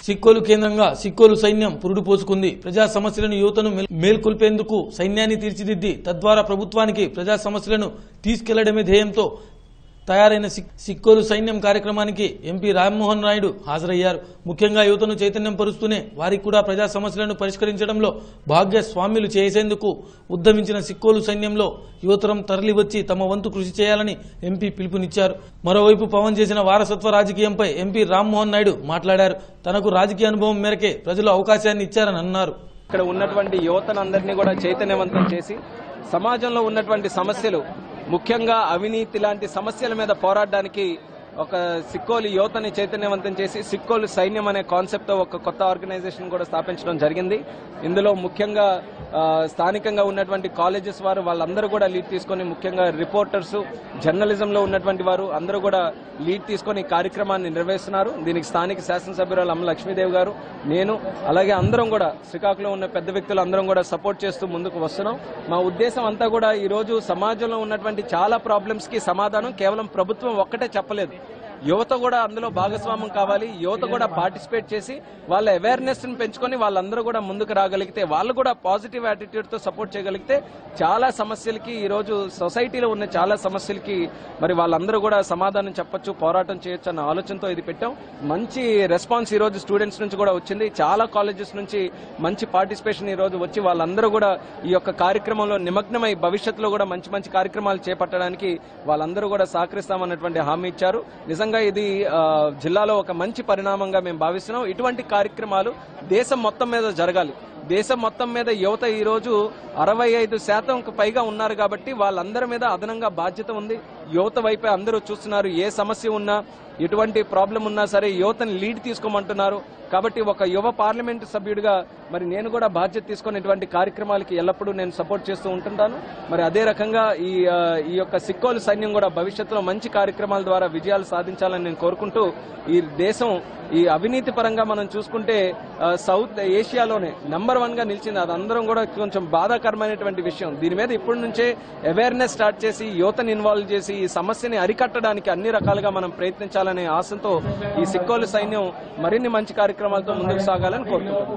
సిక్కోలు కేంద్రంగా సిక్కోలు సైన్యం పురుడు పోసుకుంది ప్రజా సమస్యలను యువతను మేల్- మేల్కొల్పేందుకు సైన్యాన్ని తీర్చిదిద్ది తద్వారా ప్రభుత్వానికి ప్రజా సమస్యలను తీసుకెళ్లడమే ధ్యేయంతో తయారైన సిక్- సిక్కోలు సైన్యం కార్యక్రమానికి ఎంపీ రామ్మోహన్ నాయుడు హాజరయ్యారు ముఖ్యంగా యువతను చైతన్యం పరుస్తూనే వారికి కూడా ప్రజా సమస్యలను పరిష్కరించడంలో భాగ్యస్వామ్యులు చేసేందుకు ఉద్యమించిన సిక్కోలు సైన్యంలో యువతరం తరలివచ్చి తమ వంతు కృషి చేయాలని ఎంపీ పిలుపునిచ్చారు మరోవైపు పవన్ చేసిన వారసత్వ రాజకీయంపై ఎంపీ రామ్మోహన్ నాయుడు మాట్లాడారు తనకు రాజకీయ అనుభవం మేరకే ప్రజలు అవకాశాన్ని ఇచ్చారని అన్నారు ఇక్కడ ఉన్నటువంటి యువతను అందరినీ కూడా చైతన్యవంతం చేసి సమాజంలో ఉన్నటువంటి సమస్యలు ముఖ్యంగా అవినీతి లాంటి సమస్యల మీద పోరాడడానికి ఒక సిక్కోలు యువతని చైతన్యవంతం చేసి సిక్కోలు సైన్యం అనే కాన్సెప్ట్ తో ఒక కొత్త ఆర్గనైజేషన్ కూడా స్థాపించడం జరిగింది ఇందులో ముఖ్యంగా ఆ, స్థానికంగా ఉన్నటువంటి కాలేజెస్ వారు వాళ్ళందరూ కూడా లీడ్ తీసుకొని ముఖ్యంగా రిపోర్టర్స్ జర్నలిజంలో ఉన్నటువంటి వారు అందరూ కూడా లీడ్ తీసుకొని ఈ కార్యక్రమాన్ని నిర్వహిస్తున్నారు దీనికి స్థానిక శాసనసభ్యురాలు అమ్మ లక్ష్మీదేవి గారు నేను అలాగే అందరం కూడా శ్రీకాకుళం ఉన్న పెద్ద వ్యక్తులు అందరం కూడా సపోర్ట్ చేస్తూ ముందుకు వస్తున్నాం మా ఉద్దేశం అంతా కూడా ఈ రోజు సమాజంలో ఉన్నటువంటి చాలా ప్రాబ్లమ్స్ కి సమాధానం కేవలం ప్రభుత్వం ఒక్కటే చెప్పలేదు యువత కూడా అందులో భాగస్వామ్యం కావాలి యువత కూడా పార్టిసిపేట్ చేసి వాళ్ళ అవేర్నెస్ ని పెంచుకొని వాళ్ళందరూ కూడా ముందుకు రాగలిగితే వాళ్ళు కూడా పాజిటివ్ యాటిట్యూడ్ తో సపోర్ట్ చేయగలిగితే చాలా సమస్యలకి ఈ రోజు సొసైటీలో ఉన్న చాలా సమస్యలకి మరి వాళ్ళందరూ కూడా సమాధానం చెప్పొచ్చు పోరాటం చేయొచ్చు అన్న ఆలోచనతో ఇది పెట్టాం మంచి రెస్పాన్స్ ఈ రోజు స్టూడెంట్స్ నుంచి కూడా వచ్చింది చాలా కాలేజెస్ నుంచి మంచి పార్టిసిపేషన్ ఈ రోజు వచ్చి వాళ్ళందరూ కూడా ఈ యొక్క కార్యక్రమంలో నిమగ్నమై భవిష్యత్తులో కూడా మంచి మంచి కార్యక్రమాలు చేపట్టడానికి వాళ్ళందరూ కూడా సహకరిస్తామన్నటువంటి హామీ ఇచ్చారు నిజంగా ఇది ఆ, జిల్లాలో ఒక మంచి పరిణామంగా మేము భావిస్తున్నాం ఇటువంటి కార్యక్రమాలు దేశం మొత్తం మీద జరగాలి దేశం మొత్తం మీద యువత ఈ రోజు అరవై ఐదు శాతంకు పైగా ఉన్నారు కాబట్టి వాళ్ళందరి మీద అదనంగా బాధ్యత ఉంది యువత వైపే అందరూ చూస్తున్నారు ఏ సమస్య ఉన్నా ఎటువంటి ప్రాబ్లం ఉన్నా సరే యువతని లీడ్ తీసుకోమంటున్నారు కాబట్టి ఒక యువ పార్లమెంటు సభ్యుడిగా మరి నేను కూడా బాధ్యత తీసుకొని ఇటువంటి కార్యక్రమాలకి ఎల్లప్పుడూ నేను సపోర్ట్ చేస్తూ ఉంటుంటాను మరి అదే రకంగా ఈ ఆ, ఈ యొక్క సిక్కోలు సైన్యం కూడా భవిష్యత్తులో మంచి కార్యక్రమాల ద్వారా విజయాలు సాధించాలని నేను కోరుకుంటూ ఈ దేశం ఈ అవినీతి పరంగా మనం చూసుకుంటే ఆ, సౌత్ ఏషియాలోనే నంబర్ వన్ గా నిలిచింది అది అందరం కూడా కొంచెం బాధాకరమైనటువంటి విషయం దీని మీద ఇప్పటి నుంచే అవేర్నెస్ స్టార్ట్ చేసి యువతని ఇన్వాల్వ్ చేసి ఈ సమస్యని అరికట్టడానికి అన్ని రకాలుగా మనం ప్రయత్నించాలనే ఆశతో ఈ సిక్కోలు సైన్యం మరిన్ని మంచి కార్యక్రమాలతో ముందుకు సాగాలని కోరుకుంటున్నాం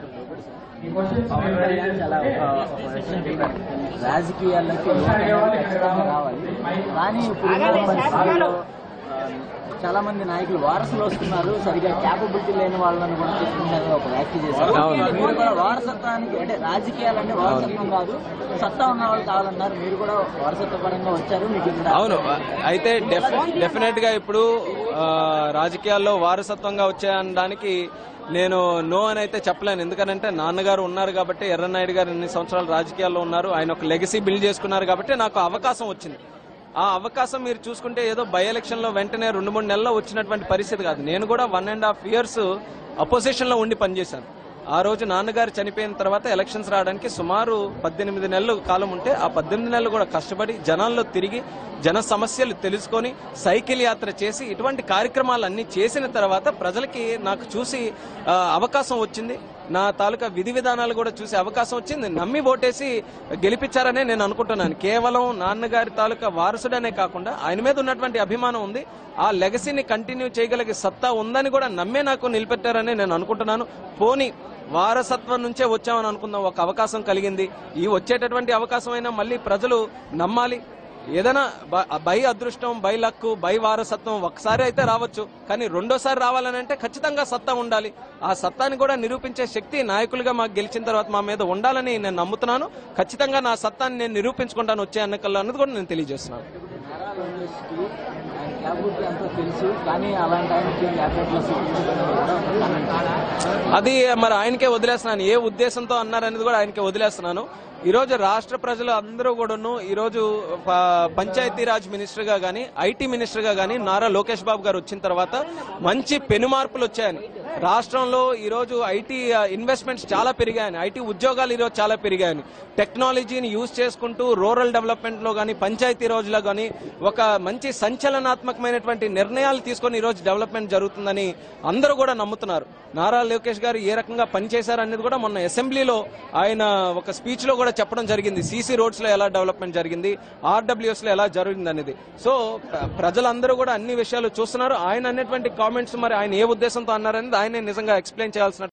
పవన్ కళ్యాణ్ చాలా ఒక ఒక విషయం చెప్పారు రాజకీయాల్లోకి యువత అనేది ఖచ్చితంగా రావాలి కానీ ఇప్పుడున్న పరిస్థితుల్లో ఆ, చాలా మంది నాయకులు వారసులు వస్తున్నారు సరిగా క్యాపబిలిటీ లేని వాళ్ళని కూడా తీసుకుంటారని ఒక వ్యాఖ్య చేశారు అవును. మీరు కూడా వారసత్వానికి అంటే రాజకీయాలంటే వారసత్వం కాదు సత్తా ఉన్న వాళ్ళు కావాలన్నారు మీరు కూడా వారసత్వ పరంగా వచ్చారు మీకు ఇక్కడ అవును అయితే డెఫినెట్ గా ఇప్పుడు ఆ, రాజకీయాల్లో వారసత్వంగా వచ్చాయనడానికి నేను నో అని అయితే చెప్పలేను ఎందుకంటే నాన్నగారు ఉన్నారు కాబట్టి ఎర్రనాయుడు గారు ఎన్ని సంవత్సరాలు రాజకీయాల్లో ఉన్నారు ఆయన ఒక లెగసీ బిల్డ్ చేసుకున్నారు కాబట్టి నాకు అవకాశం వచ్చింది ఆ అవకాశం మీరు చూసుకుంటే ఏదో బై ఎలక్షన్ లో వెంటనే రెండు మూడు నెలల్లో వచ్చినటువంటి పరిస్థితి కాదు నేను కూడా one and half years opposition లో ఉండి పనిచేశాను ఆ రోజు నాన్నగారు చనిపోయిన తర్వాత ఎలక్షన్స్ రావడానికి సుమారు పద్దెనిమిది నెలలు కాలం ఉంటే ఆ పద్దెనిమిది నెలలు కూడా కష్టపడి జనాల్లో తిరిగి జన సమస్యలు తెలుసుకొని సైకిల్ యాత్ర చేసి ఇటువంటి కార్యక్రమాలు అన్ని చేసిన తర్వాత ప్రజలకి నాకు చూసి ఆ, అవకాశం వచ్చింది నా తాలూకా విధి విధానాలు కూడా చూసే అవకాశం వచ్చింది నమ్మి ఓటేసి గెలిపించారనే నేను అనుకుంటున్నాను కేవలం నాన్నగారి తాలూకా వారసుడనే కాకుండా ఆయన మీద ఉన్నటువంటి అభిమానం ఉంది ఆ లెగసీని కంటిన్యూ చేయగలిగే సత్తా ఉందని కూడా నమ్మే నాకు నిలబెట్టారని నేను అనుకుంటున్నాను పోనీ వారసత్వం నుంచే వచ్చామని అనుకుందాం ఒక అవకాశం కలిగింది ఈ వచ్చేటటువంటి అవకాశం అయినా మళ్ళీ ప్రజలు నమ్మాలి ఏదైనా బ- బై అదృష్టం బై లక్కు బై వారసత్వం ఒకసారి అయితే రావచ్చు కానీ రెండోసారి రావాలని అంటే ఖచ్చితంగా సత్తా ఉండాలి ఆ సత్తాని కూడా నిరూపించే శక్తి నాయకులుగా మాకు గెలిచిన తర్వాత మా మీద ఉండాలని నేను నమ్ముతున్నాను ఖచ్చితంగా నా సత్తాన్ని నేను నిరూపించుకుంటాను వచ్చే ఎన్నికల్లో అన్నది కూడా నేను తెలియజేస్తున్నాను నారా లోకేష్కి ఆయన క్యాపబిలిటీ అంతా తెలుసు కానీ అలాంటి ఆయనకి క్యాబినెట్ లో సీట్ ఇవ్వడం కూడా ఒక కారణం. అది మరి ఆయనకే వదిలేస్తున్నాను ఏ ఉద్దేశంతో అన్నారనేది కూడా ఆయనకే వదిలేస్తున్నాను ఈ రోజు రాష్ట్ర ప్రజలు అందరూ కూడాను ఈ రోజు ప- పంచాయతీరాజ్ మినిస్టర్ గా గానీ ఐటీ మినిస్టర్ గా గానీ నారా లోకేష్ బాబు గారు వచ్చిన తర్వాత మంచి పెను మార్పులు వచ్చాయని రాష్ట్రంలో ఈ రోజు ఐటీ ఇన్వెస్ట్మెంట్స్ చాలా పెరిగాయని ఐటీ ఉద్యోగాలు ఈ రోజు చాలా పెరిగాయని టెక్నాలజీని యూజ్ చేసుకుంటూ రూరల్ డెవలప్మెంట్ లో గానీ పంచాయతీ రోజులో గానీ ఒక మంచి సంచలనాత్మకమైనటువంటి నిర్ణయాలు తీసుకొని ఈ రోజు డెవలప్మెంట్ జరుగుతుందని అందరూ కూడా నమ్ముతున్నారు నారా లోకేష్ గారు ఏ రకంగా పనిచేశారు అనేది కూడా మొన్న అసెంబ్లీలో ఆయన ఒక స్పీచ్ లో కూడా చెప్పడం జరిగింది సీసీ రోడ్స్ లో ఎలా డెవలప్మెంట్ జరిగింది ఆర్డబ్ల్యూఎస్ లో ఎలా జరిగింది అనేది సో ప్ర- ప్రజలందరూ కూడా అన్ని విషయాలు చూస్తున్నారు ఆయన అనేటువంటి కామెంట్స్ మరి ఆయన ఏ ఉద్దేశంతో అన్నారనేది ఆయన ఆయనే నిజంగా ఎక్స్ప్లెయిన్ చేయాల్సిన